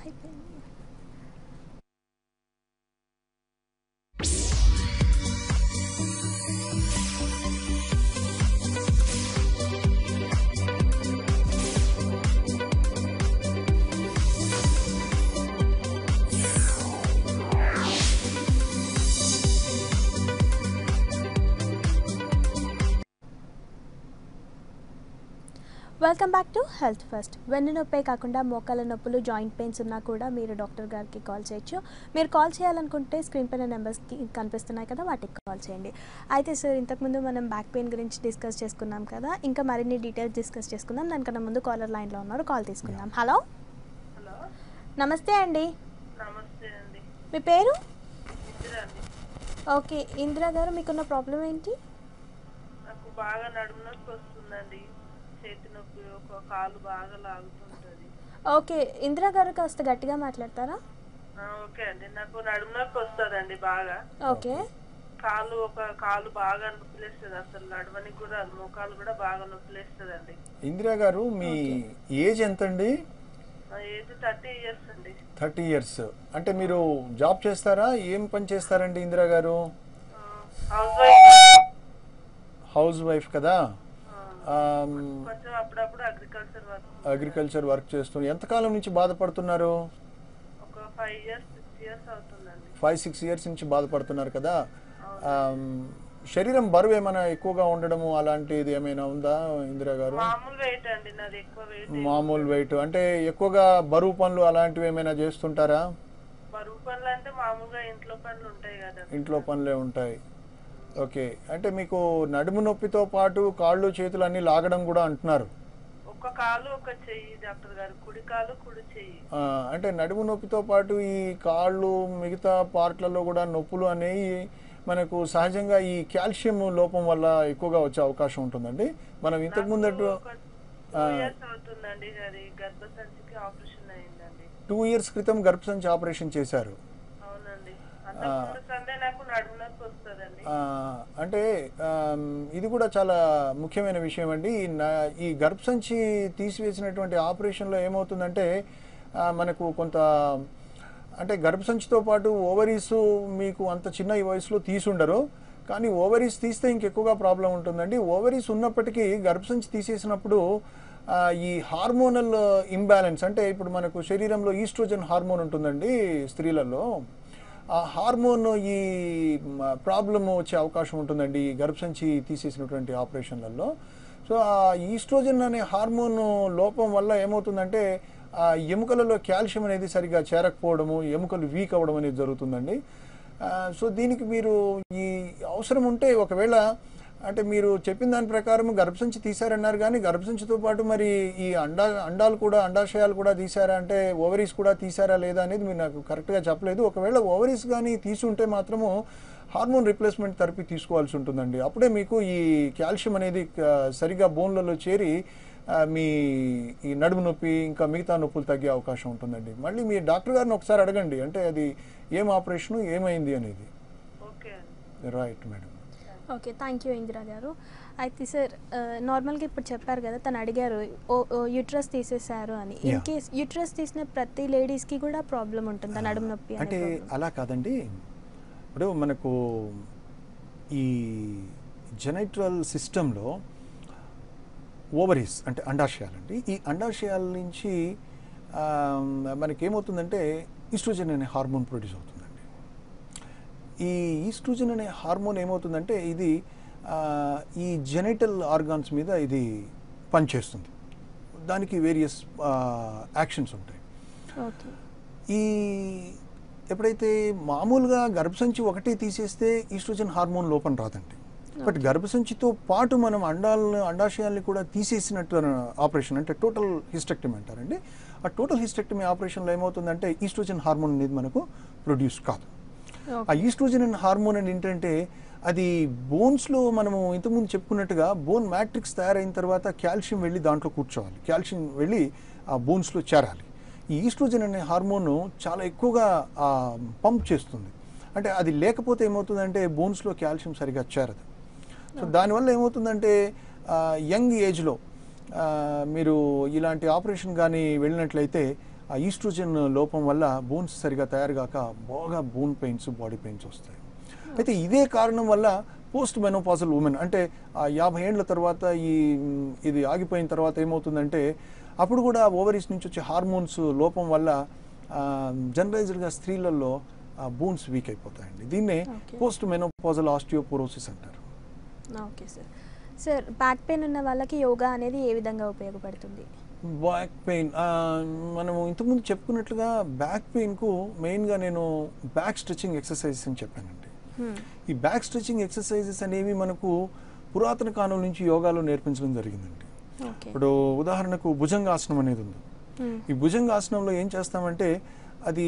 అయిపోయింది welcome back to health first వెన్ను నొప్పే కాకుండా మోకాల నొప్పులు జాయింట్ పెయిన్స్ ఉన్నా కూడా మీరు డాక్టర్ గారికి కాల్ చేయొచ్చు మీరు కాల్ చేయాలనుకుంటే స్క్రీన్ పైన నెంబర్స్కి కనిపిస్తున్నాయి కదా వాటికి కాల్ చేయండి అయితే సార్ ఇంతకుముందు మనం బ్యాక్ పెయిన్ గురించి డిస్కస్ చేసుకున్నాం కదా ఇంకా మరిన్ని డీటెయిల్స్ డిస్కస్ చేసుకుందాం దానికన్నా ముందు కాలర్ లైన్లో ఉన్నారు కాల్ తీసుకుందాం హలో హలో నమస్తే అండి నమస్తే అండి మీ పేరు ఇందిరా అండి ఓకే ఇందిరా గారు మీకున్న ప్రాబ్లం ఏంటి నాకు బాగా నడుము నొప్పి వస్తుందండి చేతి నొప్పి ఒక కాలు బాగా లాగుతుంటుంది ఓకే ఇందిరా గారు కాస్త గట్టిగా మాట్లాడతారా ఆ, ఓకే అండి నాకు నడుము నొప్పి వస్తుందండి బాగా ఓకే కాలు ఒక కాలు బాగా నొప్పిలేస్తుంది అసలు నడవనికి కూడా మోకాలు కూడా బాగా నొప్పిలేస్తుందండి ఇందిరా గారు మీ ఏజ్ ఎంతండి నా ఏజ్ థర్టీ ఇయర్స్ అండి థర్టీ ఇయర్స్ అంటే మీరు జాబ్ చేస్తారా ఏం పని చేస్తారండి ఇందిరా గారు హౌస్ వైఫ్ హౌస్ వైఫ్ కదా ఆమ్, కొంచెం అప్పుడప్పుడు అగ్రికల్చర్ వర్క్ అగ్రికల్చర్ వర్క్ చేస్తూ ఎంతకాలం నుంచి బాధపడుతున్నారు ఒక ఫైవ్ ఇయర్స్ సిక్స్ ఇయర్స్ అవుతుందండి ఫైవ్ సిక్స్ ఇయర్స్ నుంచి బాధపడుతున్నారు కదా ఆమ్, శరీరం బరువు ఏమైనా ఎక్కువగా ఉండడము అలాంటిది ఏమైనా ఉందా ఇందిరా గారు మామూలు వెయిట్ అండి నాది ఎక్కువ వెయిట్ మామూలు వెయిట్ అంటే ఎక్కువగా బరువు పనులు అలాంటివి ఏమైనా చేస్తుంటారా బరువు పనులు అంటే మామూలుగా ఇంట్లో పనులు ఉంటాయి కదా ఇంట్లో పనులే ఉంటాయి ఓకే అంటే మీకు నడుము నొప్పితో పాటు కాళ్ళు చేతులు అన్నీ లాగడం కూడా అంటున్నారు ఒక కాలు ఒక చెయ్యి డాక్టర్ గారు కుడి కాలు కుడి చెయ్యి ఆ, అంటే నడుము నొప్పితో పాటు ఈ కాళ్ళు మిగతా పార్ట్లలో కూడా నొప్పులు అనేవి మనకు సహజంగా ఈ కాల్షియం లోపం వల్ల ఎక్కువగా వచ్చే అవకాశం ఉంటుందండి మనం ఇంతకు ముందటు టూ ఇయర్స్ అవుతుందండి అది గర్భసంచికి ఆపరేషన్ అయిందండి టూ ఇయర్స్ క్రితం గర్భసంచి ఆపరేషన్ చేశారు అవునండి అంతకుముందు సందే నాకు నడుము నొప్పి వస్తుందండి ఆ, అంటే ఆమ్, ఇది కూడా చాలా ముఖ్యమైన విషయం అండి ఈ న- ఈ గర్భసంచి తీసివేసినటువంటి ఆపరేషన్లో ఏమవుతుందంటే ఆ, మనకు కొంత అంటే గర్భసంచితో పాటు ఓవరీస్ మీకు అంత చిన్న ఈ వయసులో తీసుండరు కానీ ఓవరీస్ తీస్తే ఇంకెక్కువగా ప్రాబ్లం ఉంటుందండి ఓవరీస్ ఉన్నప్పటికీ గర్భసంచి తీసేసినప్పుడు ఆ, ఈ హార్మోనల్ ఇంబ్యాలెన్స్ అంటే ఇప్పుడు మనకు శరీరంలో ఈస్ట్రోజన్ హార్మోన్ ఉంటుందండి స్త్రీలలో ఆ హార్మోన్ ఈ ప్రాబ్లమ్ వచ్చే అవకాశం ఉంటుందండి ఈ గర్భసంచి తీసేసినటువంటి ఆపరేషన్లలో సో ఆ ఈస్ట్రోజన్ అనే హార్మోన్ లోపం వల్ల ఏమవుతుందంటే ఆ ఎముకలలో కాల్షియం అనేది సరిగా చేరకపోవడము ఎముకలు వీక్ అవ్వడం అనేది జరుగుతుందండి ఆ, సో దీనికి మీరు ఈ అవసరం ఉంటే ఒకవేళ అంటే మీరు చెప్పిన దాని ప్రకారం గర్భసంచి తీశారన్నారు కానీ గర్భసంచితో పాటు మరి ఈ అండా అండాలు కూడా అండాశయాలు కూడా తీశారా అంటే ఓవరీస్ కూడా తీశారా లేదా అనేది మీరు నాకు కరెక్ట్గా చెప్పలేదు ఒకవేళ ఓవరీస్ కానీ తీసుంటే మాత్రము హార్మోన్ రిప్లేస్మెంట్ థెరపీ తీసుకోవాల్సి ఉంటుందండి అప్పుడే మీకు ఈ కాల్షియం అనేది ఆ, సరిగా బోన్లలో చేరి ఆ, మీ ఈ నడుము నొప్పి ఇంకా మిగతా నొప్పులు తగ్గే అవకాశం ఉంటుందండి మళ్ళీ మీ డాక్టర్ గారిని ఒకసారి అడగండి అంటే అది ఏం ఆపరేషను ఏమైంది అనేది ఓకే అండి right madam okay thank you Indira గారు అయితే సార్ నార్మల్గా ఇప్పుడు చెప్పారు కదా తను అడిగారు యూట్రస్ తీసేశారు అని ఇన్ Yeah. కేస్ యూట్రస్ తీసిన ప్రతి లేడీస్కి కూడా ప్రాబ్లం ఉంటుంది నడుము నొప్పి అనే అంటే problem. అలా కాదండి ఇప్పుడు మనకు ఈ జెనైట్రల్ సిస్టంలో ఓవరీస్ అంటే అండాశయాలండి ఈ అండాశయాల నుంచి ఆ, మనకేమవుతుందంటే ఈస్ట్రోజన్ అనే హార్మోన్ ప్రొడ్యూస్ అవుతుందండి ఈ ఈస్ట్రోజన్ అనే హార్మోన్ ఏమవుతుందంటే ఇది ఆ, ఈ జెనైటల్ ఆర్గాన్స్ మీద ఇది పనిచేస్తుంది దానికి వేరియస్ యాక్షన్స్ ఉంటాయి ఓకే ఈ ఎప్పుడైతే మామూలుగా గర్భసంచి ఒకటి తీసేస్తే ఈస్ట్రోజన్ హార్మోన్ లోపం రాదండి బట్ గర్భసంచితో పాటు మనం అండాలను అండాశయాల్ని కూడా తీసేసినట్టు ఆపరేషన్ అంటే టోటల్ హిస్టెక్టమీ అంటారండి ఆ టోటల్ హిస్టెక్టమీ ఆపరేషన్లో ఏమవుతుందంటే ఈస్ట్రోజన్ హార్మోన్ అనేది మనకు ప్రొడ్యూస్ కాదు ఆ ఈస్ట్రోజన్ అనే హార్మోన్ అని ఏంటంటే అది బోన్స్లో మనము ఇంతకుముందు చెప్పుకున్నట్టుగా బోన్ మ్యాట్రిక్స్ తయారైన తర్వాత కాల్షియం వెళ్ళి దాంట్లో కూర్చోవాలి కాల్షియం వెళ్ళి ఆ బోన్స్లో చేరాలి ఈ ఈస్ట్రోజన్ అనే హార్మోన్ చాలా ఎక్కువగా పంప్ చేస్తుంది అంటే అది లేకపోతే ఏమవుతుందంటే బోన్స్లో కాల్షియం సరిగా చేరదు సో దానివల్ల ఏమవుతుందంటే యంగ్ ఏజ్లో మీరు ఇలాంటి ఆపరేషన్ కానీ వెళ్ళినట్లయితే ఆ ఈస్ట్రోజన్ లోపం వల్ల బోన్స్ సరిగా తయారు కాక బాగా బోన్ పెయిన్స్ బాడీ పెయిన్స్ వస్తాయి అయితే ఇదే కారణం వల్ల పోస్ట్ మెనోపాజల్ ఉమెన్ అంటే ఆ యాభై ఏండ్ల తర్వాత ఈ మ్, ఇది ఆగిపోయిన తర్వాత ఏమవుతుందంటే అప్పుడు కూడా ఓవరీస్ నుంచి వచ్చే హార్మోన్స్ లోపం వల్ల జనరలైజ్డ్గా స్త్రీలలో బోన్స్ వీక్ అయిపోతాయండి దీన్నే Okay. పోస్ట్ మెనోపాజల్ ఆస్టియోపోరోసిస్ అంటారు okay sir sir back pain ఉన్న వాళ్ళకి యోగా అనేది ఏ విధంగా ఉపయోగపడుతుంది బ్యాక్ పెయిన్ మనము ఇంతకుముందు చెప్పుకున్నట్లుగా బ్యాక్ పెయిన్కు మెయిన్గా నేను బ్యాక్ స్ట్రెచింగ్ ఎక్సర్సైజెస్ అని చెప్పానండి Hmm. ఈ బ్యాక్ స్ట్రెచింగ్ ఎక్సర్సైజెస్ అనేవి మనకు పురాతన కాలం నుంచి యోగాలో నేర్పించడం జరిగిందండి ఓకే ఇప్పుడు ఉదాహరణకు భుజంగాసనం అనేది ఉంది Hmm. ఈ భుజంగాసనంలో ఏం చేస్తామంటే అది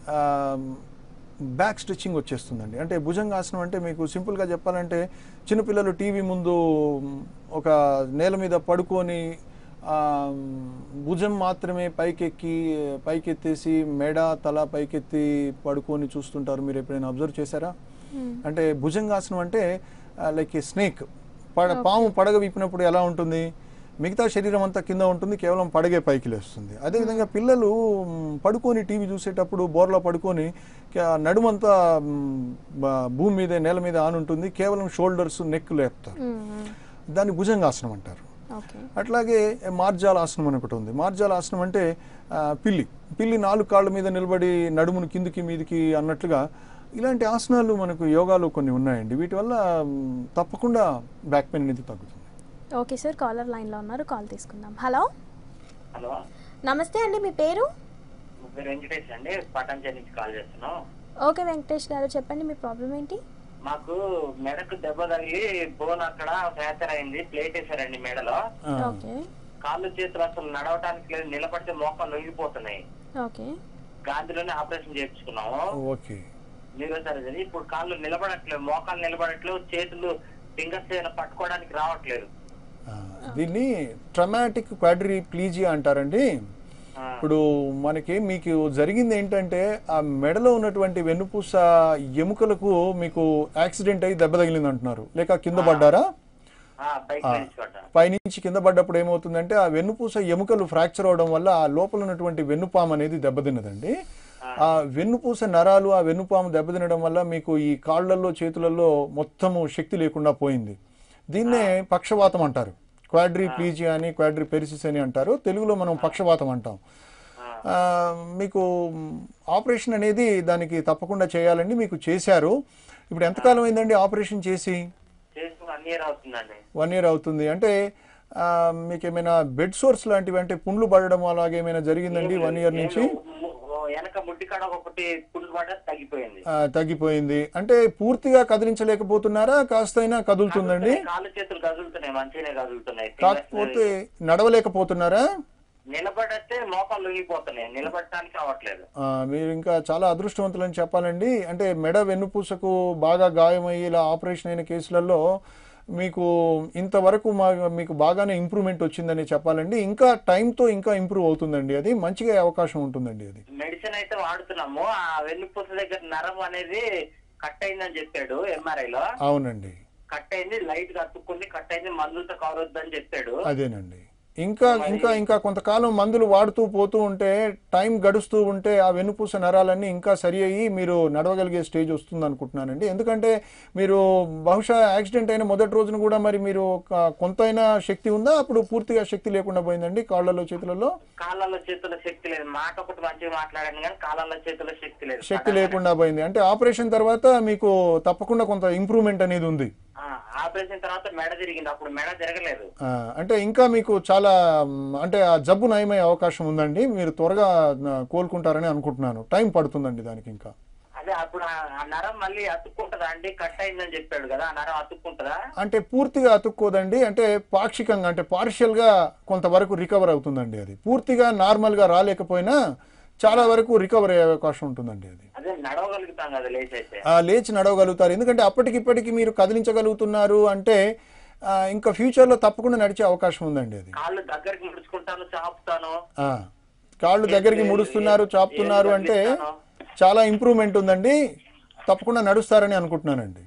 బ్యాక్ స్ట్రెచ్చింగ్ వచ్చేస్తుందండి అంటే భుజంగాసనం అంటే మీకు సింపుల్గా చెప్పాలంటే చిన్నపిల్లలు టీవీ ముందు ఒక నేల మీద పడుకొని ఆ, భుజం మాత్రమే పైకెక్కి పైకెత్తేసి మెడ తల పైకెత్తి పడుకొని చూస్తుంటారు మీరు ఎప్పుడైనా అబ్జర్వ్ చేశారా Hmm. అంటే భుజంగాసనం అంటే లైక్ ఏ స్నేక్ పడ పాము పడగ విప్పినప్పుడు ఎలా ఉంటుంది మిగతా శరీరం అంతా కింద ఉంటుంది కేవలం పడగే పైకి లేస్తుంది అదేవిధంగా పిల్లలు మ్, పడుకొని టీవీ చూసేటప్పుడు బోర్లో పడుకొని క- నడుమంతా మ్, బ- భూమి మీద నేల మీద ఆన్ ఉంటుంది కేవలం షోల్డర్స్ నెక్ లేపుతారు Hmm. Hmm. దాన్ని భుజంగాసనం అంటారు ఓకే అట్లాగే మార్జాలాసనం అని ఒకటి ఉంది మార్జాలాసనం అంటే ఆ, పిల్లి పిల్లి నాలుగు కాళ్ళ మీద నిలబడి నడుమును కిందికి మీదికి అన్నట్లుగా ఇలాంటి ఆసనాలు మనకు యోగాలో కొన్ని ఉన్నాయండి వీటి వల్ల మ్, తప్పకుండా బ్యాక్ పెయిన్ అనేది తగ్గుతుంది ఓకే సార్ కాలర్ లైన్లో ఉన్నారు కాల్ తీసుకుందాం హలో హలో నమస్తే అండి మీ పేరు నా పేరు వెంకటేష్ అండి పటాంచల్ నుంచి కాల్ చేస్తున్నాం ఓకే వెంకటేష్ గారు చెప్పండి మీ ప్రాబ్లం ఏంటి మాకు మెడకు దెబ్బ తగిలి బోన్ అక్కడ ఫ్రాక్చర్ అయింది ప్లేట్ వేసారండి మెడలో ఆ, ఓకే కాళ్ళు చేతులు అసలు నడవటానికి లేదు నిలబడితే మోకాలు లొంగిపోతున్నాయి ఓకే గాంధీలోనే ఆపరేషన్ చేయించుకున్నాము ఓకే న్యూరో సర్జరీ ఇప్పుడు కాళ్ళు నిలబడట్లేదు మోకాలు నిలబడట్లేదు చేతులు ఫింగర్స్ ఏదైనా పట్టుకోవడానికి రావట్లేదు ఆ, దీన్ని ట్రమాటిక్ క్వాడ్రీ ప్లీజియా అంటారండి ఆ, ఇప్పుడు మనకి మీకు జరిగింది ఏంటంటే ఆ మెడలో ఉన్నటువంటి వెన్నుపూస ఎముకలకు మీకు యాక్సిడెంట్ అయ్యి దెబ్బ తగిలింది అంటున్నారు లేక కింద పడ్డారా ఆ, బైక్ ఆ, నిల్చుకోవటం పైనుంచి కింద పడ్డప్పుడు ఏమవుతుందంటే ఆ వెన్నుపూస ఎముకలు ఫ్రాక్చర్ అవడం వల్ల ఆ లోపల ఉన్నటువంటి వెన్నుపాము అనేది దెబ్బతిన్నదండి ఆ వెన్నుపూస నరాలు ఆ వెన్నుపాము దెబ్బతినడం వల్ల మీకు ఈ కాళ్ళల్లో చేతులలో మొత్తము శక్తి లేకుండా పోయింది దీన్నే పక్షవాతం అంటారు క్వాడ్రీ ప్లీజియా అని క్వాడ్రీ పెరిసిస్ అని అంటారు తెలుగులో మనం పక్షవాతం అంటాం ఆ, మీకు ఆపరేషన్ అనేది దానికి తప్పకుండా చేయాలండి మీకు చేశారు ఇప్పుడు ఎంతకాలం అయిందండి ఆపరేషన్ చేసి చేసుకుని వన్ ఇయర్ అవుతుందండి వన్ ఇయర్ అవుతుంది అంటే ఆ, మీకు ఏమైనా బెడ్ సోర్స్ లాంటివి అంటే పుండ్లు పడడం అలాగే ఏమైనా జరిగిందండి వన్ ఇయర్ నుంచి ఏం ము- వెనక ముడ్డి కాడ ఒకటి పుండు పడ్డ తగ్గిపోయింది ఆ, తగ్గిపోయింది అంటే పూర్తిగా కదిలించలేకపోతున్నారా కాస్తైనా కదులుతుందండి కాళ్ళు చేతులు కదులుతున్నాయి మంచిగానే కదులుతున్నాయి కాకపోతే నడవలేకపోతున్నారా నిలబడితే మోకాలు లొంగిపోతున్నాయి నిలబడటానికి అవ్వట్లేదు ఆ, మీరు ఇంకా చాలా అదృష్టవంతులని చెప్పాలండి అంటే మెడ వెన్నుపూసకు బాగా గాయమయ్యి ఇలా ఆపరేషన్ అయిన కేసులలో మీకు ఇంతవరకు మా మీకు బాగానే ఇంప్రూవ్మెంట్ వచ్చిందని చెప్పాలండి ఇంకా టైంతో ఇంకా ఇంప్రూవ్ అవుతుందండి అది మంచిగా అవకాశం ఉంటుందండి అది మెడిసిన్ అయితే వాడుతున్నాము ఆ వెన్నుపూస దగ్గర నరం అనేది కట్ అయిందని చెప్పాడు ఎంఆర్ఐ లో అవునండి కట్ అయింది లైట్ గా అతుక్కుంది కట్ అయింది మందులతో కవర్ వద్దని చెప్పాడు అదేనండి ఇంకా ఇంకా ఇంకా కొంతకాలం మందులు వాడుతూ పోతూ ఉంటే టైం గడుస్తూ ఉంటే ఆ వెన్నుపూస నరాలన్నీ ఇంకా సరి అయ్యి మీరు నడవగలిగే స్టేజ్ వస్తుంది అనుకుంటున్నానండి ఎందుకంటే మీరు బహుశా యాక్సిడెంట్ అయిన మొదటి రోజున కూడా మరి మీరు ఒక- కొంతైనా శక్తి ఉందా అప్పుడు పూర్తిగా శక్తి లేకుండా పోయిందండి కాళ్ళలో చేతులలో కాళ్ళల్లో చేతుల్లో శక్తి లేదు మాట ఒకటి మంచిగా మాట్లాడాను కానీ కాళ్ళల్లో చేతుల్లో శక్తి లేదు శక్తి లేకుండా పోయింది అంటే ఆపరేషన్ తర్వాత మీకు తప్పకుండా కొంత ఇంప్రూవ్మెంట్ అనేది ఉంది ఆ, ఆపరేషన్ తర్వాత మెడ తిరిగింది అప్పుడు మెడ తిరగలేదు ఆ, అంటే ఇంకా మీకు చాలా మ్, అంటే ఆ జబ్బు నయమయ్యే అవకాశం ఉందండి మీరు త్వరగా ఆ, కోలుకుంటారని అనుకుంటున్నాను టైం పడుతుందండి దానికి ఇంకా అదే అప్పుడు ఆ ఆ నరం మళ్ళీ అతుక్కుంటదా అండి కట్ అయిందని చెప్పాడు కదా ఆ నరం అతుక్కుంటదా అంటే పూర్తిగా అతుక్కోదండి అంటే పాక్షికంగా అంటే పార్షియల్గా కొంతవరకు రికవర్ అవుతుందండి అది పూర్తిగా నార్మల్గా రాలేకపోయినా చాలా వరకు రికవర్ అయ్యే అవకాశం ఉంటుందండి అది అదే నడవగలుగుతాం కదా లేచైతే ఆ, లేచి నడవగలుగుతారు ఎందుకంటే అప్పటికిప్పటికి మీరు కదిలించగలుగుతున్నారు అంటే ఆ, ఇంకా ఫ్యూచర్లో తప్పకుండా నడిచే అవకాశం ఉందండి అది కాళ్ళు దగ్గరికి ముడుచుకుంటాను చాపుతాను ఆ, కాళ్ళు దగ్గరికి ముడుస్తున్నారు చాపుతున్నారు అంటే చాలా ఇంప్రూవ్మెంట్ ఉందండి తప్పకుండా నడుస్తారని అనుకుంటున్నానండి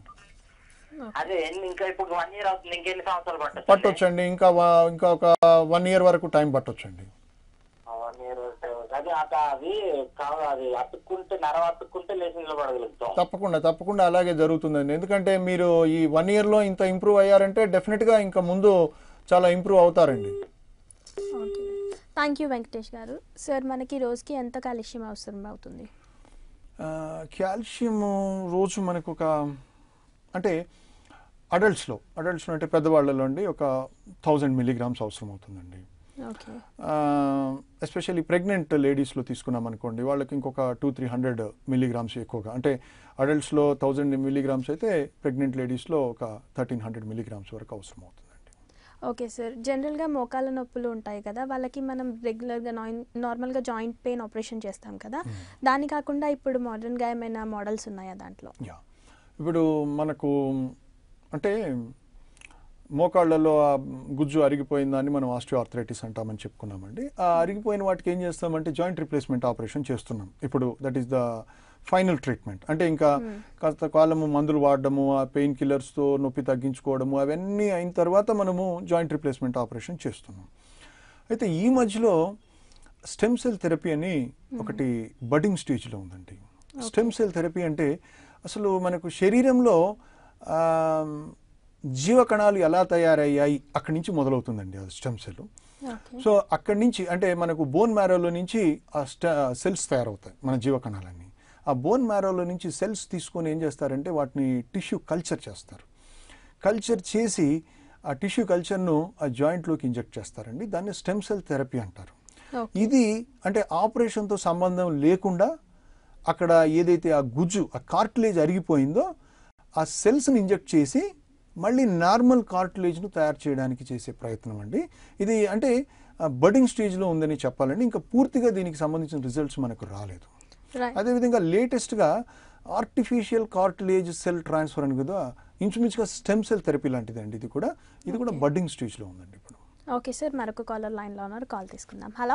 అదే ఎన్ని- ఇంకా ఇప్పుడు వన్ ఇయర్ అవుతుంది ఇంకెన్ని సంవత్సరాలు పట్టచ్చు పట్టొచ్చండి ఇంకా వ- ఇంకా ఒక వన్ ఇయర్ వరకు టైం పట్టొచ్చండి వన్ ఇయర్ అదే అత అది కా- అది అతుక్కుంటే నరం అతుక్కుంటే లేచి నిలబడగలుగుతాం తప్పకుండా తప్పకుండా అలాగే జరుగుతుందండి ఎందుకంటే మీరు ఈ వన్ ఇయర్లో ఇంత ఇంప్రూవ్ అయ్యారంటే డెఫినెట్గా ఇంకా ముందు చాలా ఇంప్రూవ్ అవుతారండి ఓకే థ్యాంక్ యూ వెంకటేష్ గారు సార్ మనకి రోజుకి ఎంత కాల్షియం అవసరం అవుతుంది ఆ, కాల్షియం రోజు మనకు ఒక అంటే అడల్ట్స్లో అడల్ట్స్లో అంటే పెద్దవాళ్ళలో అండి ఒక థౌజండ్ మిలీగ్రామ్స్ అవసరం అవుతుందండి ఓకే ఎస్పెషల్లీ ప్రెగ్నెంట్ లేడీస్లో తీసుకున్నాం అనుకోండి వాళ్ళకి ఇంకొక టూ త్రీ హండ్రెడ్ మిలీగ్రామ్స్ ఎక్కువగా అంటే అడల్ట్స్లో థౌజండ్ మిలీగ్రామ్స్ అయితే ప్రెగ్నెంట్ లేడీస్లో ఒక థర్టీన్ హండ్రెడ్ మిలీగ్రామ్స్ వరకు అవసరం అవుతుందండి ఓకే సార్ జనరల్గా మోకాళ్ళ నొప్పులు ఉంటాయి కదా వాళ్ళకి మనం రెగ్యులర్గా నార్మల్గా జాయింట్ పెయిన్ ఆపరేషన్ చేస్తాం కదా దాని కాకుండా ఇప్పుడు మోడర్న్గా ఏమైనా మోడల్స్ ఉన్నాయా దాంట్లో యా ఇప్పుడు మనకు అంటే మోకాళ్ళలో ఆ గుజ్జు అరిగిపోయిందని మనం ఆస్టియో ఆర్థరైటిస్ అంటామని చెప్పుకున్నామండి ఆ అరిగిపోయిన వాటికి ఏం చేస్తామంటే జాయింట్ రిప్లేస్మెంట్ ఆపరేషన్ చేస్తున్నాం ఇప్పుడు that is the final treatment అంటే ఇంకా కాస్త కాలము మందులు వాడడము ఆ పెయిన్ కిల్లర్స్తో నొప్పి తగ్గించుకోవడము అవన్నీ అయిన తర్వాత మనము జాయింట్ రిప్లేస్మెంట్ ఆపరేషన్ చేస్తున్నాం అయితే ఈ మధ్యలో స్టెమ్ సెల్ థెరపీ అని ఒకటి బడ్డింగ్ స్టేజ్లో ఉందండి స్టెమ్ సెల్ థెరపీ అంటే అసలు మనకు శరీరంలో ఆ, జీవకణాలు ఎలా తయారయ్యాయి అక్కడి నుంచి మొదలవుతుందండి అది స్టెమ్ సెల్ ఓకే సో అక్కడి నుంచి అంటే మనకు బోన్ మ్యారోలో నుంచి ఆ స్ట సెల్స్ తయారవుతాయి మన జీవకణాలన్నీ ఆ బోన్ మ్యారోలో నుంచి సెల్స్ తీసుకొని ఏం చేస్తారంటే వాటిని టిష్యూ కల్చర్ చేస్తారు కల్చర్ చేసి ఆ టిష్యూ కల్చర్ను ఆ జాయింట్లోకి ఇంజెక్ట్ చేస్తారండి దాన్ని స్టెమ్ సెల్ థెరపీ అంటారు ఓకే ఇది అంటే ఆపరేషన్తో సంబంధం లేకుండా అక్కడ ఏదైతే ఆ గుజ్జు ఆ కార్టిలేజ్ అరిగిపోయిందో ఆ సెల్స్ని ఇంజెక్ట్ చేసి మళ్ళీ నార్మల్ కార్టిలేజ్ను తయారు చేయడానికి చేసే ప్రయత్నం అండి ఇది అంటే బడ్డింగ్ స్టేజ్లో ఉందని చెప్పాలండి ఇంకా పూర్తిగా దీనికి సంబంధించిన రిజల్ట్స్ మనకు రాలేదు రైట్ అదేవిధంగా లేటెస్ట్గా ఆర్టిఫిషియల్ కార్టిలేజ్ సెల్ ట్రాన్స్ఫర్ అని కదా ఇంచుమించుగా స్టెమ్ సెల్ థెరపీ లాంటిది అండి ఇది కూడా ఇది కూడా బడ్డింగ్ స్టేజ్లో ఉందండి ఇప్పుడు ఓకే సార్ మరొక కాలర్ లైన్లో ఉన్నారు కాల్ తీసుకుందాం హలో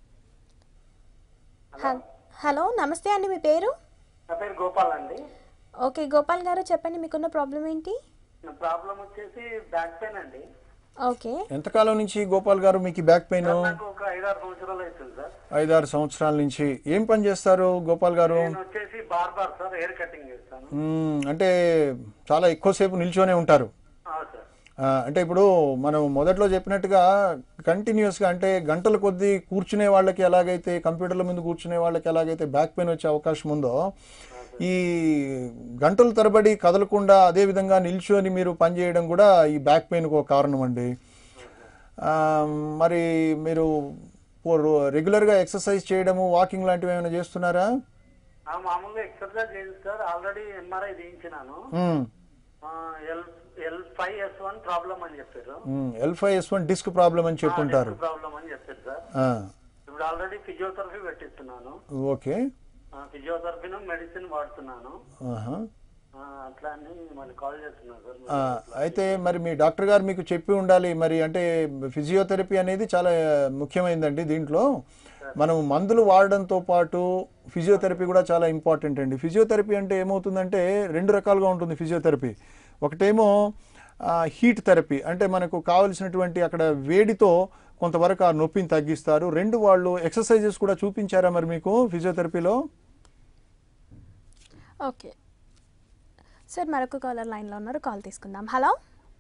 హల్- హలో నమస్తే అండి మీ పేరు నా పేరు గోపాల్ అండి ఓకే గోపాల్ గారు చెప్పండి మీకున్న ప్రాబ్లం ఏంటి నా ప్రాబ్లం వచ్చేసి బ్యాక్ పెయిన్ అండి ఓకే ఎంతకాలం నుంచి గోపాల్ గారు మీకు బ్యాక్ పెయిన్ నాకు ఒక ఐదారు సంవత్సరాలు అవుతుంది సార్ ఐదారు సంవత్సరాల నుంచి ఏం పని చేస్తారు గోపాల్ గారు నేను వచ్చేసి బార్బర్ సార్ హెయిర్ కటింగ్ చేస్తాను మ్మ్, అంటే చాలా ఎక్కువసేపు నిల్చొనే ఉంటారు అవును సార్ ఆ, అంటే ఇప్పుడు మనం మొదట్లో చెప్పినట్టుగా కంటిన్యూస్గా అంటే గంటల కొద్దీ కూర్చునే వాళ్ళకి ఎలాగైతే కంప్యూటర్ల ముందు కూర్చునే వాళ్ళకి ఎలాగైతే బ్యాక్ పెయిన్ వచ్చే అవకాశం ఉందో ఈ గంటల తరబడి కదలకుండా అదే విధంగా నిల్చొని మీరు పనిచేయడం కూడా ఈ బ్యాక్ పెయిన్కి ఒక కారణం అండి ఆ, మరి మీరు రెగ్యులర్గా ఎక్సర్సైజ్ చేయడము వాకింగ్ లాంటివి ఏమైనా చేస్తున్నారా ఆ మామూలుగా ఎక్సర్సైజ్ చేసి సార్ ఆల్రెడీ ఎంఆర్ఐ చేయించినాను మ్మ్. L L five S one problem అని చెప్పారు L five S one disc problem అని చెప్పుంటారు ప్రాబ్లం అని చెప్పారు సార్ ఆ, ఇప్పుడు ఆల్రెడీ ఫిజియోథెరపీ పెట్టిస్తున్నాను ఓకే ఫిజియోథెరపీను మెడిసిన్ వాడుతున్నాను ఆహా. ఆ, అట్లా అని మళ్ళీ కాల్ చేస్తున్నాను సార్ ఆ, అయితే మరి మీ డాక్టర్ గారు మీకు చెప్పి ఉండాలి మరి అంటే ఫిజియోథెరపీ అనేది చాలా ముఖ్యమైనదండి దీంట్లో మనం మందులు వాడడంతో పాటు ఫిజియోథెరపీ కూడా చాలా ఇంపార్టెంట్ అండి ఫిజియోథెరపీ అంటే ఏమవుతుందంటే రెండు రకాలుగా ఉంటుంది ఫిజియోథెరపీ ఒకటేమో హీట్ థెరపీ అంటే మనకు కావలసినటువంటి అక్కడ వేడితో కొంతవరకు ఆ నొప్పిని తగ్గిస్తారు రెండు వాళ్ళు ఎక్సర్సైజెస్ కూడా చూపించారా మరి మీకు ఫిజియోథెరపీలో ఓకే సార్ మరొక కాలర్ లైన్లో ఉన్నారు కాల్ తీసుకుందాం హలో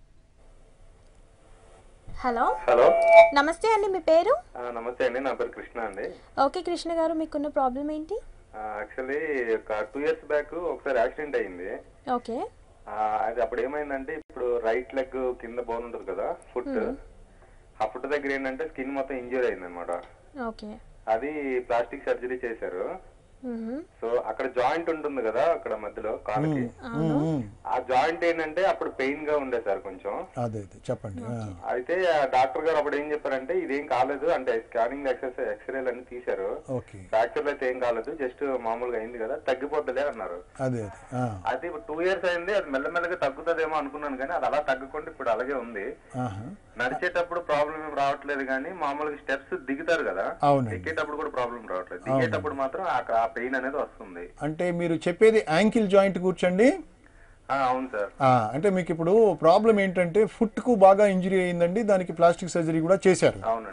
హలో హలో నమస్తే అండి మీ పేరు ఆ, నమస్తే అండి నా పేరు కృష్ణ అండి ఓకే కృష్ణ గారు మీకున్న ప్రాబ్లం ఏంటి యాక్చువల్లీ ఒక టూ ఇయర్స్ బ్యాక్ ఒకసారి యాక్సిడెంట్ అయింది ఓకే ఆ, అది అప్పుడు ఏమైందంటే ఇప్పుడు రైట్ లెగ్ కింద బోన్ ఉంటుంది కదా ఫుట్ ఆ ఫుట్ దగ్గర ఏంటంటే స్కిన్ మొత్తం ఇంజూర్ అయింది అనమాట ఓకే అది ప్లాస్టిక్ సర్జరీ చేశారు మ్మ్. సో అక్కడ జాయింట్ ఉంటుంది కదా అక్కడ మధ్యలో కాలుకి అవును మ్మ్. ఆ జాయింట్ ఏంటంటే అప్పుడు పెయిన్ గా ఉండే సార్ కొంచెం అదే అదే చెప్పండి ఆ. అయితే ఆ డాక్టర్ గారు అప్పుడు ఏం చెప్పారంటే ఇదేం కాలేదు అంటే స్కానింగ్ ఎక్సర్సైజ్ ఎక్స్రేలు అన్ని తీశారు ఓకే ఫ్రాక్చర్ అయితే ఏం కాలేదు జస్ట్ మామూలుగా అయింది కదా తగ్గిపోద్దులే అన్నారు అదే అదే ఆ. అది ఇప్పుడు టూ ఇయర్స్ అయింది అది మెల్లమెల్లగా తగ్గుతుందేమో అనుకున్నాను కానీ అది అలా తగ్గకుండా ఇప్పుడు అలాగే ఉంది ఆహా. నడిచేటప్పుడు ప్రాబ్లం ఏం రావట్లేదు కానీ మామూలుగా స్టెప్స్ దిగుతారు కదా అవునండి ఎక్కేటప్పుడు కూడా ప్రాబ్లం రావట్లేదు దిగేటప్పుడు మాత్రం ఆ- ఆ పెయిన్ అనేది వస్తుంది అంటే మీరు చెప్పేది యాంకిల్ జాయింట్ కూర్చోండి ఆ, అవును సార్ ఆ, అంటే మీకు ఇప్పుడు ప్రాబ్లం ఏంటంటే ఫుట్కు బాగా ఇంజరీ అయిందండి దానికి ప్లాస్టిక్ సర్జరీ కూడా చేశారు అవునండి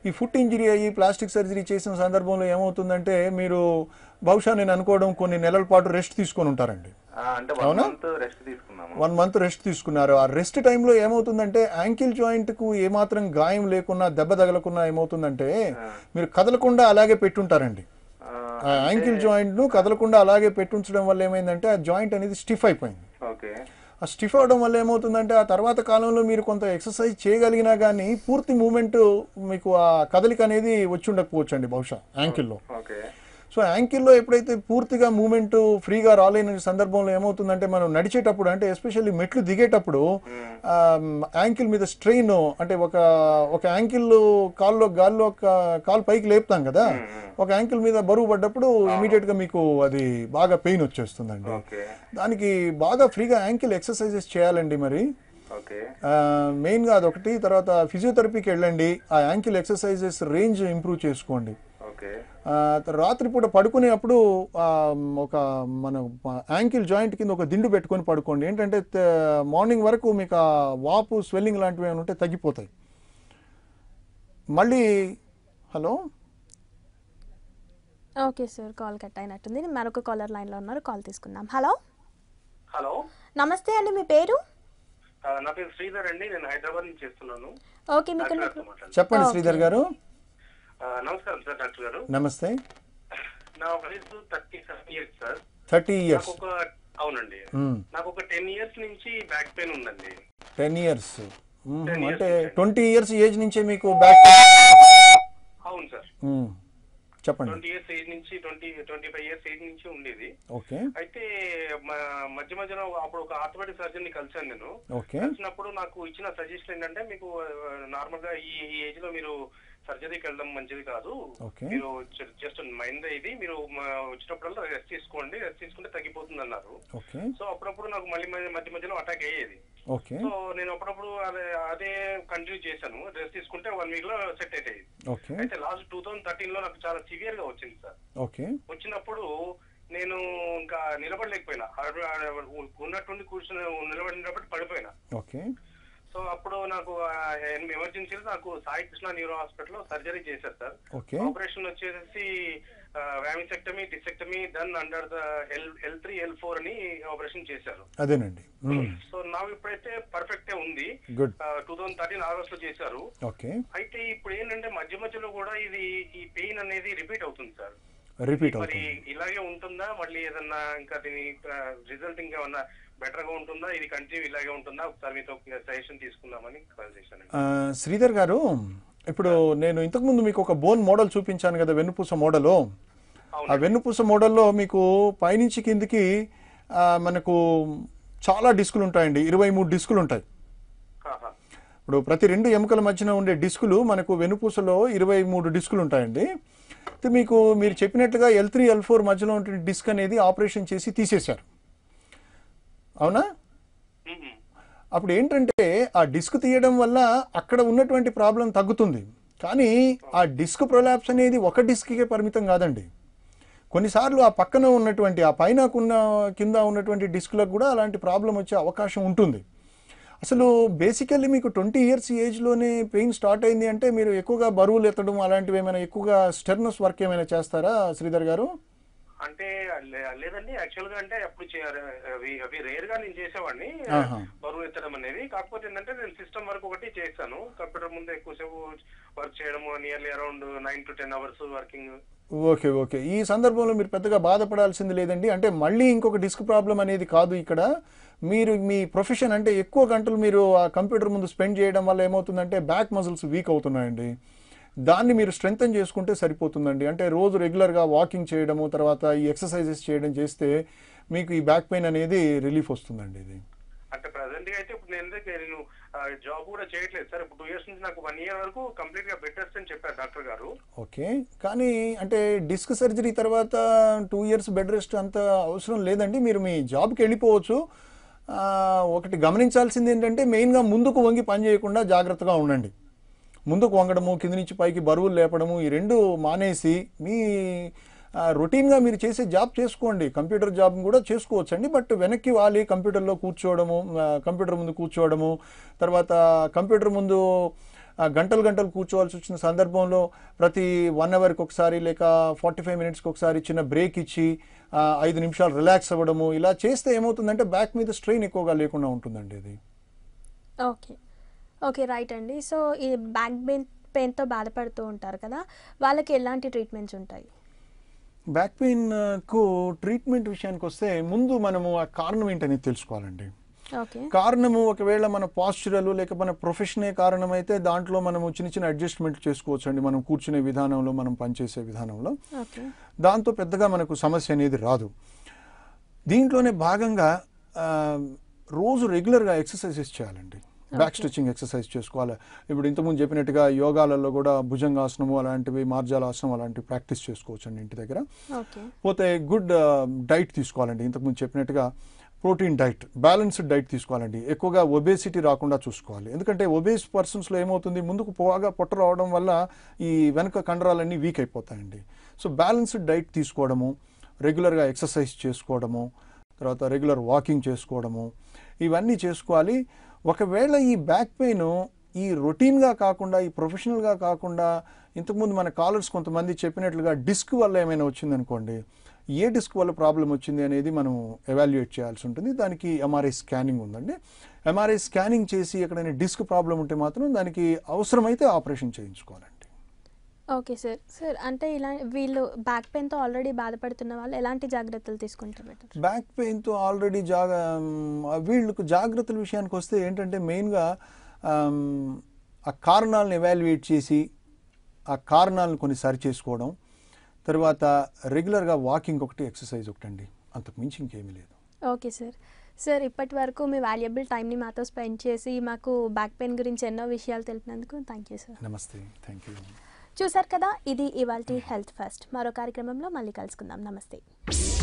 ఈ ఫుట్ ఇంజరీ అయ్యి ప్లాస్టిక్ సర్జరీ చేసిన సందర్భంలో ఏమవుతుందంటే మీరు బహుశా నేను అనుకోవడం కొన్ని నెలల పాటు రెస్ట్ తీసుకొని ఉంటారండి ఆ, అంటే వన్ అవునా? మంత్ రెస్ట్ తీసుకున్నాము వన్ మంత్ రెస్ట్ తీసుకున్నారు ఆ రెస్ట్ టైంలో ఏమవుతుందంటే యాంకిల్ జాయింట్ కు ఏమాత్రం గాయం లేకున్నా దెబ్బ తగలకున్నా ఏమవుతుందంటే మీరు కదలకుండా అలాగే పెట్టుంటారండి ఆ, ఆ యాంకిల్ జాయింట్ ను కదలకుండా అలాగే పెట్టుంచడం వల్ల ఏమైందంటే ఆ జాయింట్ అనేది స్టిఫ్ అయిపోయింది ఓకే ఆ స్టిఫ్ అవడం వల్ల ఏమవుతుందంటే ఆ తర్వాత కాలంలో మీరు కొంత ఎక్సర్సైజ్ చేయగలిగినా కానీ పూర్తి మూమెంట్ మీకు ఆ కదలిక అనేది వచ్చి ఉండకపోవచ్చు అండి బహుశా యాంకిల్లో ఓకే సో యాంకిల్లో ఎప్పుడైతే పూర్తిగా మూమెంట్ ఫ్రీగా రాలేని సందర్భంలో ఏమవుతుందంటే మనం నడిచేటప్పుడు అంటే ఎస్పెషల్లీ మెట్లు దిగేటప్పుడు యాంకిల్ మీద స్ట్రెయిన్ అంటే ఒక ఒక యాంకిల్ కాల్లో గాల్లో కా- కాలు పైకి లేపుతాం కదా ఒక యాంకిల్ మీద బరువు పడ్డప్పుడు ఇమీడియట్ గా మీకు అది బాగా పెయిన్ వచ్చేస్తుందండి ఓకే దానికి బాగా ఫ్రీగా యాంకిల్ ఎక్సర్సైజెస్ చేయాలండి మరి ఓకే మెయిన్గా అదొకటి తర్వాత ఫిజియోథెరపీకి వెళ్ళండి ఆ యాంకిల్ ఎక్సర్సైజెస్ రేంజ్ ఇంప్రూవ్ చేసుకోండి ఓకే ఆ, తర్వాత రాత్రిపూట పడుకునేటప్పుడు ఆ, ఒక మన యాంకిల్ జాయింట్ కింద ఒక దిండు పెట్టుకొని పడుకోండి ఏంటంటే తే- మార్నింగ్ వరకు మీకు ఆ వాపు స్వెల్లింగ్ లాంటివి ఏమైనా ఉంటే తగ్గిపోతాయి మళ్ళీ hello okay sir call cut అయినట్టుంది మరొక కాలర్ లైన్లో ఉన్నారు కాల్ తీసుకుందాం హలో హలో నమస్తే అండి మీ పేరు ఆ, నా పేరు శ్రీధర్ అండి నేను హైదరాబాద్ నుంచి చేస్తున్నాను ఓకే మీకు డాక్టర్ గారితో మాట్లాడండి. చెప్పండి శ్రీధర్ గారు ఆ, నమస్కారం సార్ డాక్టర్ గారు నమస్తే నా వయసు thirty seven years sir thirty నాకు ఇయర్స్ ఒక అవునండి నాకు ఒక టెన్ ఇయర్స్ నుంచి బ్యాక్ పెయిన్ ఉందండి టెన్ ఇయర్స్ 10 years అంటే నుంచి. ట్వంటీ ఇయర్స్ ఏజ్ నుంచే మీకు బ్యాక్ అవును సార్ చెప్పండి ట్వంటీ ఇయర్స్ ఏజ్ నుంచి twenty twenty five years age నుంచి ఉండేది ఓకే అయితే మ- మధ్య మధ్యలో అప్పుడు ఒక ఆర్థోపెడిక్ సర్జన్ ని కలిసాను నేను ఓకే కలిసినప్పుడు నాకు ఇచ్చిన సజెషన్ ఏంటంటే మీకు నార్మల్ గా ఈ ఈ ఏజ్ లో మీరు సర్జరీకి వెళ్ళడం మంచిది కాదు Okay. మీరు జస్ట్ మైండ్ ఇది మీరు మ- వచ్చినప్పుడల్లా రెస్ట్ తీసుకోండి రెస్ట్ తీసుకుంటే తగ్గిపోతుంది అన్నారు ఓకే సో అప్పుడప్పుడు నాకు మళ్ళీ మధ్య మధ్య మధ్యలో అటాక్ అయ్యేది ఓకే సో నేను అప్పుడప్పుడు అదే అదే కంటిన్యూ చేశాను రెస్ట్ తీసుకుంటే వన్ వీక్ లో సెట్ అయ్యేది ఓకే అయితే లాస్ట్ టూ థౌసండ్ థర్టీన్ లో నాకు చాలా సివియర్ గా వచ్చింది సార్ ఓకే వచ్చినప్పుడు నేను ఇంకా నిలబడలేకపోయినా ఆడ- ఆడ ఉన్నట్టుండి కూర్చుని నిలబడినప్పుడు పడిపోయినా ఓకే సో అప్పుడు నాకు ఎమర్జెన్సీలో నాకు సాయి కృష్ణ న్యూరో హాస్పిటల్లో సర్జరీ చేశారు సార్ ఓకే ఆపరేషన్ వచ్చేసి వ్యామిసెక్టమీ discectomy done under the L L three L four అని ఆపరేషన్ చేశారు అదేనండి సో నా ఇప్పుడైతే పర్ఫెక్టే ఉంది good two thousand thirteen August లో చేశారు ఓకే అయితే ఇప్పుడు ఏంటంటే మధ్య మధ్యలో కూడా ఇది ఈ పెయిన్ అనేది రిపీట్ అవుతుంది సార్ రిపీట్ మరి అవుతుంది ఇలాగే ఉంటుందా మళ్ళీ ఏదన్నా ఇంకా దీని రిజల్ట్ ఇంకా ఏమన్నా బెటర్ గా ఉంటుందా ఇది కంటిన్యూ ఇలాగే ఉంటుందా ఒకసారి మీతో సజెషన్ తీసుకుందామని కాల్ చేశానండి ఆ, శ్రీధర్ గారు ఇప్పుడు నేను ఇంతకుముందు మీకు ఒక బోన్ మోడల్ చూపించాను కదా వెన్నుపూస మోడల్ ఆ వెన్నుపూస మోడల్లో మీకు పైనుంచి కిందికి ఆ, మనకు చాలా డిస్కులు ఉంటాయండి ఇరవై మూడు డిస్కులు ఉంటాయి ఆహా. ఇప్పుడు ప్రతి రెండు ఎముకల మధ్యన ఉండే డిస్కులు మనకు వెనుపూసలో ఇరవై మూడు డిస్కులు ఉంటాయండి అయితే మీకు మీరు చెప్పినట్లుగా ఎల్ త్రీ ఎల్ ఫోర్ మధ్యలో ఉండే డిస్క్ అనేది ఆపరేషన్ చేసి తీసేశారు అవునా మ్మ్. అప్పుడు ఏంటంటే ఆ డిస్క్ తీయడం వల్ల అక్కడ ఉన్నటువంటి ప్రాబ్లం తగ్గుతుంది కానీ ఆ డిస్క్ ప్రొలాప్స్ అనేది ఒక డిస్క్కే పరిమితం కాదండి కొన్నిసార్లు ఆ పక్కన ఉన్నటువంటి ఆ పైన ఉన్న కింద ఉన్నటువంటి డిస్క్లకు కూడా అలాంటి ప్రాబ్లం వచ్చే అవకాశం ఉంటుంది అసలు బేసికల్లీ మీకు ట్వంటీ ఇయర్స్ ఏజ్లోనే పెయిన్ స్టార్ట్ అయింది అంటే మీరు ఎక్కువగా బరువులు ఎత్తడం అలాంటివి ఏమైనా ఎక్కువగా స్టెర్నస్ వర్క్ ఏమైనా చేస్తారా శ్రీధర్ గారు అంటే లే- లేదండి యాక్చువల్ గా అంటే అప్పుడు చే- అవి అవి రేర్ గా నేను చేసేవాడిని ఆహా. బరువు ఎత్తడం అనేది కాకపోతే ఏంటంటే నేను సిస్టమ్ వర్క్ ఒకటి చేశాను కంప్యూటర్ ముందు ఎక్కువసేపు వర్క్ చేయడము nearly around nine to ten hours working okay okay ఈ సందర్భంలో మీరు పెద్దగా బాధపడాల్సింది లేదండి అంటే మళ్ళీ ఇంకొక డిస్క్ ప్రాబ్లం అనేది కాదు ఇక్కడ మీరు మీ ప్రొఫెషన్ అంటే ఎక్కువ గంటలు మీరు ఆ కంప్యూటర్ ముందు స్పెండ్ చేయడం వల్ల ఏమవుతుందంటే బ్యాక్ మజిల్స్ వీక్ అవుతున్నాయండి దాన్ని మీరు స్ట్రెంగ్తన్ చేసుకుంటే సరిపోతుందండి అంటే రోజు రెగ్యులర్గా వాకింగ్ చేయడము తర్వాత ఈ ఎక్సర్సైజెస్ చేయడం చేస్తే మీకు ఈ బ్యాక్ పెయిన్ అనేది రిలీఫ్ వస్తుందండి ఇది అంటే ప్రజెంట్ గా అయితే ఇప్పుడు నేను ఎందుకు- నేను జాబ్ కూడా చేయట్లేదు సార్ ఇప్పుడు టూ ఇయర్స్ నుంచి నాకు వన్ ఇయర్ వరకు కంప్లీట్ గా బెడ్ రెస్ట్ అని చెప్పారు డాక్టర్ గారు ఓకే కానీ అంటే డిస్క్ సర్జరీ తర్వాత టూ ఇయర్స్ బెడ్ రెస్ట్ అంత అవసరం లేదండి మీరు మీ జాబ్కి వెళ్ళిపోవచ్చు ఆ, ఒకటి గమనించాల్సింది ఏంటంటే మెయిన్గా ముందుకు వంగి పని చేయకుండా జాగ్రత్తగా ఉండండి ముందుకు వంగడము కింద నుంచి పైకి బరువులు లేపడము ఈ రెండు మానేసి మీ ఆ, రొటీన్గా మీరు చేసే జాబ్ చేసుకోండి కంప్యూటర్ జాబ్ కూడా చేసుకోవచ్చండి బట్ వెనక్కి వాలి కంప్యూటర్లో కూర్చోవడము ఆ, కంప్యూటర్ ముందు కూర్చోవడము తర్వాత కంప్యూటర్ ముందు ఆ, గంటలు గంటలు కూర్చోవాల్సి వచ్చిన సందర్భంలో ప్రతి వన్ అవర్కి ఒకసారి లేక ఫార్టీ ఫైవ్ మినిట్స్కి ఒకసారి చిన్న బ్రేక్ ఇచ్చి ఆ, ఐదు నిమిషాలు రిలాక్స్ అవ్వడము ఇలా చేస్తే ఏమవుతుందంటే బ్యాక్ మీద స్ట్రెయిన్ ఎక్కువగా లేకుండా ఉంటుందండి ఇది ఓకే ఓకే రైట్ అండి సో ఈ బ్యాక్ పెయిన్ పెయిన్తో బాధపడుతూ ఉంటారు కదా వాళ్ళకి ఎలాంటి ట్రీట్మెంట్స్ ఉంటాయి బ్యాక్ పెయిన్కు ట్రీట్మెంట్ విషయానికి వస్తే ముందు మనము ఆ కారణం ఏంటనేది తెలుసుకోవాలండి ఓకే కారణము ఒకవేళ మన పాస్చురల్ లేక మన ప్రొఫెషనే కారణమైతే దాంట్లో మనము చిన్న చిన్న అడ్జస్ట్మెంట్ చేసుకోవచ్చు అండి మనం కూర్చునే విధానంలో మనం పనిచేసే విధానంలో ఓకే దాంతో పెద్దగా మనకు సమస్య అనేది రాదు దీంట్లోనే భాగంగా ఆ, రోజు రెగ్యులర్గా ఎక్సర్సైజెస్ చేయాలండి బ్యాక్ స్ట్రెచింగ్ ఎక్సర్సైజ్ చేసుకోవాలి ఇప్పుడు ఇంతకుముందు చెప్పినట్టుగా యోగాలలో కూడా భుజంగాసనము అలాంటివి మార్జాలాసనం అలాంటివి ప్రాక్టీస్ చేసుకోవచ్చు అండి ఇంటి దగ్గర ఓకే పోతే గుడ్ డైట్ తీసుకోవాలండి ఇంతకుముందు చెప్పినట్టుగా ప్రోటీన్ డైట్ బ్యాలెన్స్డ్ డైట్ తీసుకోవాలండి ఎక్కువగా ఒబేసిటీ రాకుండా చూసుకోవాలి ఎందుకంటే ఒబేస్ పర్సన్స్లో ఏమవుతుంది ముందుకు పోగా పొట్ట రావడం వల్ల ఈ వెనక కండరాలన్నీ వీక్ అయిపోతాయండి సో బ్యాలెన్స్డ్ డైట్ తీసుకోవడము రెగ్యులర్గా ఎక్సర్సైజ్ చేసుకోవడము తర్వాత రెగ్యులర్ వాకింగ్ చేసుకోవడము ఇవన్నీ చేసుకోవాలి ఒకవేళ ఈ బ్యాక్ పెయిన్ ఈ రొటీన్గా కాకుండా ఈ ప్రొఫెషనల్గా కాకుండా ఇంతకుముందు మన కాలర్స్ కొంతమంది చెప్పినట్లుగా డిస్క్ వల్ల ఏమైనా వచ్చిందనుకోండి ఏ డిస్క్ వల్ల ప్రాబ్లం వచ్చింది అనేది మనం ఎవాల్యుయేట్ చేయాల్సి ఉంటుంది దానికి ఎంఆర్ఐ స్కానింగ్ ఉందండి ఎంఆర్ఐ స్కానింగ్ చేసి ఎక్కడైనా డిస్క్ ప్రాబ్లం ఉంటే మాత్రం దానికి అవసరమైతే ఆపరేషన్ చేయించుకోవాలండి ఓకే సార్ సార్ అంటే ఇలా వీళ్ళు బ్యాక్ పెయిన్తో ఆల్రెడీ బాధపడుతున్న వాళ్ళు ఎలాంటి జాగ్రత్తలు తీసుకుంటే బెటర్ బ్యాక్ పెయిన్తో ఆల్రెడీ జాగ వీళ్ళకు జాగ్రత్తల విషయానికి వస్తే ఏంటంటే మెయిన్గా ఆ కారణాలను ఎవాల్యుయేట్ చేసి ఆ కారణాలను కొన్ని సరి చేసుకోవడం తర్వాత రెగ్యులర్గా వాకింగ్ ఒకటి ఎక్సర్సైజ్ ఒకటి అండి అంతకు మించి ఇంకేమీ లేదు ఓకే సార్ సార్ ఇప్పటి వరకు మీ వాల్యుబుల్ టైంని మాతో స్పెండ్ చేసి మాకు బ్యాక్ పెయిన్ గురించి ఎన్నో విషయాలు తెలిపినందుకు థ్యాంక్ యూ సార్ నమస్తే థ్యాంక్ యూ చూసారు కదా ఇది ఇవాల్టి హెల్త్ ఫస్ట్ మరో కార్యక్రమంలో మళ్ళీ కలుసుకుందాం నమస్తే